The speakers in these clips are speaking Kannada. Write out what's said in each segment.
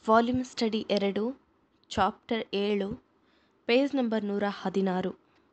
ವಾಲ್ಯೂಮ್ ಸ್ಟಡಿ ಎರಡು ಚಾಪ್ಟರ್ ಏಳು ಪೇಜ್ ನಂಬರ್ ನೂರ ಹದಿನಾರು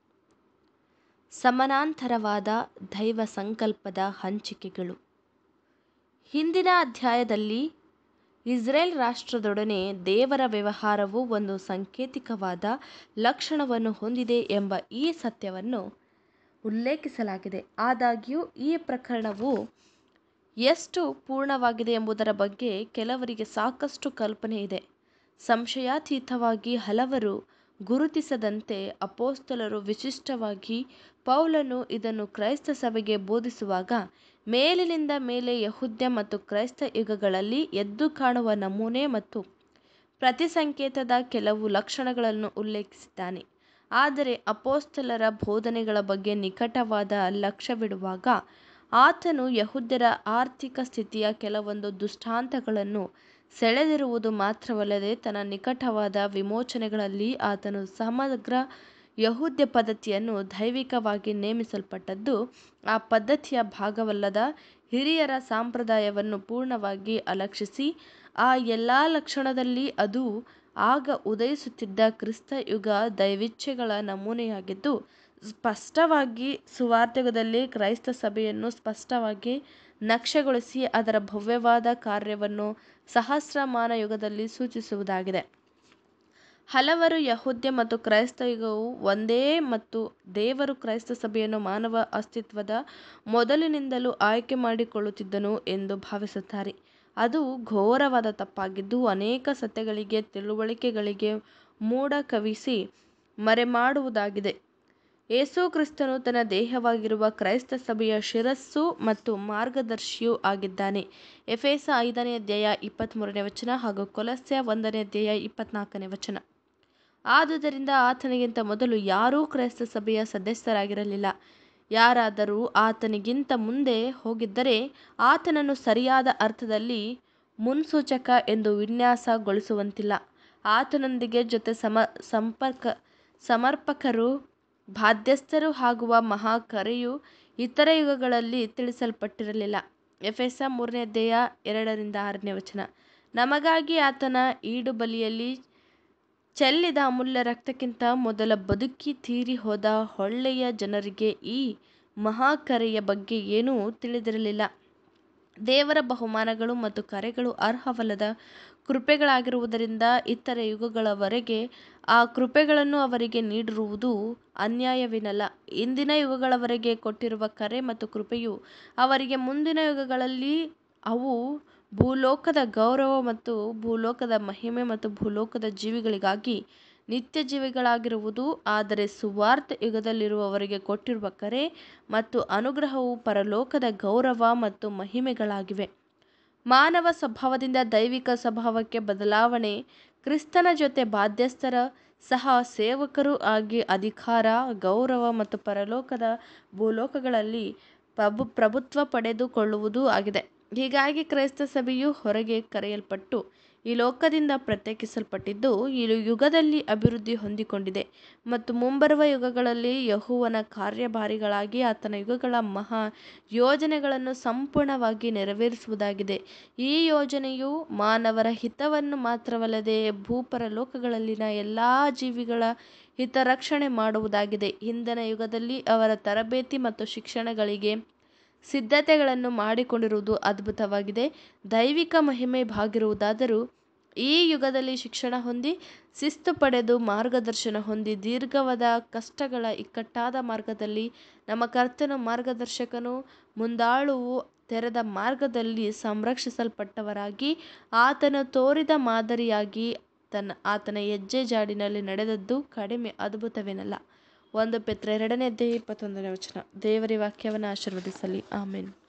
ಸಮಾನಾಂತರವಾದ ದೈವ ಸಂಕಲ್ಪದ ಹಂಚಿಕೆಗಳು ಹಿಂದಿನ ಅಧ್ಯಾಯದಲ್ಲಿ ಇಸ್ರೇಲ್ ರಾಷ್ಟ್ರದೊಡನೆ ದೇವರ ವ್ಯವಹಾರವು ಒಂದು ಸಾಂಕೇತಿಕವಾದ ಲಕ್ಷಣವನ್ನು ಹೊಂದಿದೆ ಎಂಬ ಈ ಸತ್ಯವನ್ನು ಉಲ್ಲೇಖಿಸಲಾಗಿದೆ ಆದಾಗ್ಯೂ ಈ ಪ್ರಕರಣವು ಎಷ್ಟು ಪೂರ್ಣವಾಗಿದೆ ಎಂಬುದರ ಬಗ್ಗೆ ಕೆಲವರಿಗೆ ಸಾಕಷ್ಟು ಕಲ್ಪನೆ ಇದೆ ಸಂಶಯಾತೀತವಾಗಿ ಹಲವರು ಗುರುತಿಸದಂತೆ ಅಪೊಸ್ತಲರು ವಿಶಿಷ್ಟವಾಗಿ ಪೌಲನು ಇದನ್ನು ಕ್ರೈಸ್ತ ಸಭೆಗೆ ಬೋಧಿಸುವಾಗ ಮೇಲಿನಿಂದ ಮೇಲೆ ಯಹೂದ್ಯ ಮತ್ತು ಕ್ರೈಸ್ತ ಯುಗಗಳಲ್ಲಿ ಎದ್ದು ಕಾಣುವ ನಮೂನೆ ಮತ್ತು ಪ್ರತಿಸಂಕೇತದ ಕೆಲವು ಲಕ್ಷಣಗಳನ್ನು ಉಲ್ಲೇಖಿಸಿದ್ದಾನೆ ಆದರೆ ಅಪೊಸ್ತಲರ ಬೋಧನೆಗಳ ಬಗ್ಗೆ ನಿಕಟವಾದ ಲಕ್ಷ್ಯವಿಡುವಾಗ ಆತನು ಯಹೂದ್ಯರ ಆರ್ಥಿಕ ಸ್ಥಿತಿಯ ಕೆಲವೊಂದು ದೃಷ್ಟಾಂತಗಳನ್ನು ಸೆಳೆದಿರುವುದು ಮಾತ್ರವಲ್ಲದೆ ತನ್ನ ನಿಕಟವಾದ ವಿಮೋಚನೆಗಳಲ್ಲಿ ಆತನು ಸಮಗ್ರ ಯಹೂದ್ಯ ಪದ್ಧತಿಯನ್ನು ದೈವಿಕವಾಗಿ ನೇಮಿಸಲ್ಪಟ್ಟದ್ದು ಆ ಪದ್ಧತಿಯ ಭಾಗವಲ್ಲದ ಹಿರಿಯರ ಸಂಪ್ರದಾಯವನ್ನು ಪೂರ್ಣವಾಗಿ ಅಲಕ್ಷಿಸಿ ಆ ಎಲ್ಲ ಲಕ್ಷಣದಲ್ಲಿ ಅದು ಆಗ ಉದಯಿಸುತ್ತಿದ್ದ ಕ್ರಿಸ್ತ ಯುಗ ದೈವಿಚ್ಛೆಗಳ ನಮೂನೆಯಾಗಿದ್ದು ಸ್ಪಷ್ಟವಾಗಿ ಸುವಾರ್ತೆಯುಗದಲ್ಲಿ ಕ್ರೈಸ್ತ ಸಭೆಯನ್ನು ಸ್ಪಷ್ಟವಾಗಿ ನಕ್ಷೆಗೊಳಿಸಿ ಅದರ ಭವ್ಯವಾದ ಕಾರ್ಯವನ್ನು ಸಹಸ್ರಮಾನ ಯುಗದಲ್ಲಿ ಸೂಚಿಸುವುದಾಗಿದೆ ಹಲವರು ಯಹೂದ್ಯ ಮತ್ತು ಕ್ರೈಸ್ತ ಯುಗವು ಒಂದೇ ಮತ್ತು ದೇವರು ಕ್ರೈಸ್ತ ಸಭೆಯನ್ನು ಮಾನವ ಅಸ್ತಿತ್ವದ ಮೊದಲಿನಿಂದಲೂ ಆಯ್ಕೆ ಮಾಡಿಕೊಳ್ಳುತ್ತಿದ್ದನು ಎಂದು ಭಾವಿಸುತ್ತಾರೆ ಅದು ಘೋರವಾದ ತಪ್ಪಾಗಿದ್ದು ಅನೇಕ ಸತ್ಯಗಳಿಗೆ ತಿಳುವಳಿಕೆಗಳಿಗೆ ಮೂಢ ಕವಿಸಿ ಮರೆಮಾಡುವುದಾಗಿದೆ ಯೇಸು ಕ್ರಿಸ್ತನು ತನ್ನ ದೇಹವಾಗಿರುವ ಕ್ರೈಸ್ತ ಸಭೆಯ ಶಿರಸ್ಸು ಮತ್ತು ಮಾರ್ಗದರ್ಶಿಯೂ ಆಗಿದ್ದಾನೆ ಎಫೆಸ ಐದನೇ ಅಧ್ಯಾಯ ಇಪ್ಪತ್ತ್ಮೂರನೇ ವಚನ ಹಾಗೂ ಕೊಲಸ್ಯ ಒಂದನೇ ಅಧ್ಯಾಯ ಇಪ್ಪತ್ನಾಲ್ಕನೇ ವಚನ ಆದುದರಿಂದ ಆತನಿಗಿಂತ ಮೊದಲು ಯಾರೂ ಕ್ರೈಸ್ತ ಸಭೆಯ ಸದಸ್ಯರಾಗಿರಲಿಲ್ಲ ಯಾರಾದರೂ ಆತನಿಗಿಂತ ಮುಂದೆ ಹೋಗಿದ್ದರೆ ಆತನನ್ನು ಸರಿಯಾದ ಅರ್ಥದಲ್ಲಿ ಮುನ್ಸೂಚಕ ಎಂದು ವಿನ್ಯಾಸಗೊಳಿಸುವಂತಿಲ್ಲ ಆತನೊಂದಿಗೆ ಜೊತೆ ಸಮ ಸಂಪರ್ಕ ಸಮರ್ಪಕರು ಬಾಧ್ಯಸ್ಥರು ಆಗುವ ಮಹಾ ಕರೆಯು ಇತರ ಯುಗಗಳಲ್ಲಿ ತಿಳಿಸಲ್ಪಟ್ಟಿರಲಿಲ್ಲ ಎಫೆಸ ಮೂರನೇ ಅಧ್ಯಾಯ ಎರಡರಿಂದ ಆರನೇ ವಚನ ನಮಗಾಗಿ ಆತನ ಈಡು ಬಲಿಯಲ್ಲಿ ಚೆಲ್ಲಿದ ಅಮೂಲ್ಯ ರಕ್ತಕ್ಕಿಂತ ಮೊದಲ ಬದುಕಿ ತೀರಿ ಹೋದ ಒಳ್ಳೆಯ ಜನರಿಗೆ ಈ ಮಹಾಕರೆಯ ಬಗ್ಗೆ ಏನೂ ತಿಳಿದಿರಲಿಲ್ಲ ದೇವರ ಬಹುಮಾನಗಳು ಮತ್ತು ಕರೆಗಳು ಅರ್ಹವಲ್ಲದ ಕೃಪೆಗಳಾಗಿರುವುದರಿಂದ ಇತರ ಯುಗಗಳವರೆಗೆ ಆ ಕೃಪೆಗಳನ್ನು ಅವರಿಗೆ ನೀಡಿರುವುದು ಅನ್ಯಾಯವೇನಲ್ಲ ಇಂದಿನ ಯುಗಗಳವರೆಗೆ ಕೊಟ್ಟಿರುವ ಕರೆ ಮತ್ತು ಕೃಪೆಯು ಅವರಿಗೆ ಮುಂದಿನ ಯುಗಗಳಲ್ಲಿ ಅವು ಭೂಲೋಕದ ಗೌರವ ಮತ್ತು ಭೂಲೋಕದ ಮಹಿಮೆ ಮತ್ತು ಭೂಲೋಕದ ಜೀವಿಗಳಿಗಾಗಿ ನಿತ್ಯ ಜೀವಿಗಳಾಗಿರುವುದು ಆದರೆ ಸುವಾರ್ಥ ಯುಗದಲ್ಲಿರುವವರಿಗೆ ಕೊಟ್ಟಿರುವ ಕರೆ ಮತ್ತು ಅನುಗ್ರಹವು ಪರಲೋಕದ ಗೌರವ ಮತ್ತು ಮಹಿಮೆಗಳಾಗಿವೆ ಮಾನವ ಸ್ವಭಾವದಿಂದ ದೈವಿಕ ಸ್ವಭಾವಕ್ಕೆ ಬದಲಾವಣೆ ಕ್ರಿಸ್ತನ ಜೊತೆ ಬಾಧ್ಯಸ್ಥರ ಸಹ ಸೇವಕರು ಆಗಿ ಅಧಿಕಾರ ಗೌರವ ಮತ್ತು ಪರಲೋಕದ ಭೂಲೋಕಗಳಲ್ಲಿ ಪ್ರಭು ಪ್ರಭುತ್ವ ಪಡೆದುಕೊಳ್ಳುವುದೂ ಆಗಿದೆ ಹೀಗಾಗಿ ಕ್ರೈಸ್ತ ಸಭೆಯು ಹೊರಗೆ ಕರೆಯಲ್ಪಟ್ಟು ಈ ಲೋಕದಿಂದ ಪ್ರತ್ಯೇಕಿಸಲ್ಪಟ್ಟಿದ್ದು ಈ ಯುಗದಲ್ಲಿ ಅಭಿವೃದ್ಧಿ ಹೊಂದಿಕೊಂಡಿದೆ ಮತ್ತು ಮುಂಬರುವ ಯುಗಗಳಲ್ಲಿ ಯಹುವನ ಕಾರ್ಯಭಾರಿಗಳಾಗಿ ಆತನ ಯುಗಗಳ ಮಹಾ ಯೋಜನೆಗಳನ್ನು ಸಂಪೂರ್ಣವಾಗಿ ನೆರವೇರಿಸುವುದಾಗಿದೆ ಈ ಯೋಜನೆಯು ಮಾನವರ ಹಿತವನ್ನು ಮಾತ್ರವಲ್ಲದೆ ಭೂಪರಲೋಕಗಳಲ್ಲಿನ ಎಲ್ಲ ಜೀವಿಗಳ ಹಿತರಕ್ಷಣೆ ಮಾಡುವುದಾಗಿದೆ ಹಿಂದಿನ ಯುಗದಲ್ಲಿ ಅವರ ತರಬೇತಿ ಮತ್ತು ಶಿಕ್ಷಣಗಳಿಗೆ ಸಿದ್ಧತೆಗಳನ್ನು ಮಾಡಿಕೊಂಡಿರುವುದು ಅದ್ಭುತವಾಗಿದೆ ದೈವಿಕ ಮಹಿಮೆ ಭಾಗಿರುವುದಾದರೂ ಈ ಯುಗದಲ್ಲಿ ಶಿಕ್ಷಣ ಹೊಂದಿ ಶಿಸ್ತು ಪಡೆದು ಮಾರ್ಗದರ್ಶನ ಹೊಂದಿ ದೀರ್ಘವಾದ ಕಷ್ಟಗಳ ಇಕ್ಕಟ್ಟಾದ ಮಾರ್ಗದಲ್ಲಿ ನಮ್ಮ ಕರ್ತನು ಮಾರ್ಗದರ್ಶಕನು ಮುಂದಾಳುವು ತೆರೆದ ಮಾರ್ಗದಲ್ಲಿ ಸಂರಕ್ಷಿಸಲ್ಪಟ್ಟವರಾಗಿ ಆತನು ತೋರಿದ ಮಾದರಿಯಾಗಿ ತನ್ನ ಆತನ ಹೆಜ್ಜೆ ಜಾಡಿನಲ್ಲಿ ನಡೆದದ್ದು ಕಡಿಮೆ ಅದ್ಭುತವೇನಲ್ಲ ಒಂದು ಪೆತ್ರ ಎರಡನೇ ಅಧ್ಯಾಯ ಇಪ್ಪತ್ತೊಂದನೇ ವಚನ ದೇವರ ವಾಕ್ಯವನ್ನು ಆಶೀರ್ವದಿಸಲಿ ಆಮೇನ್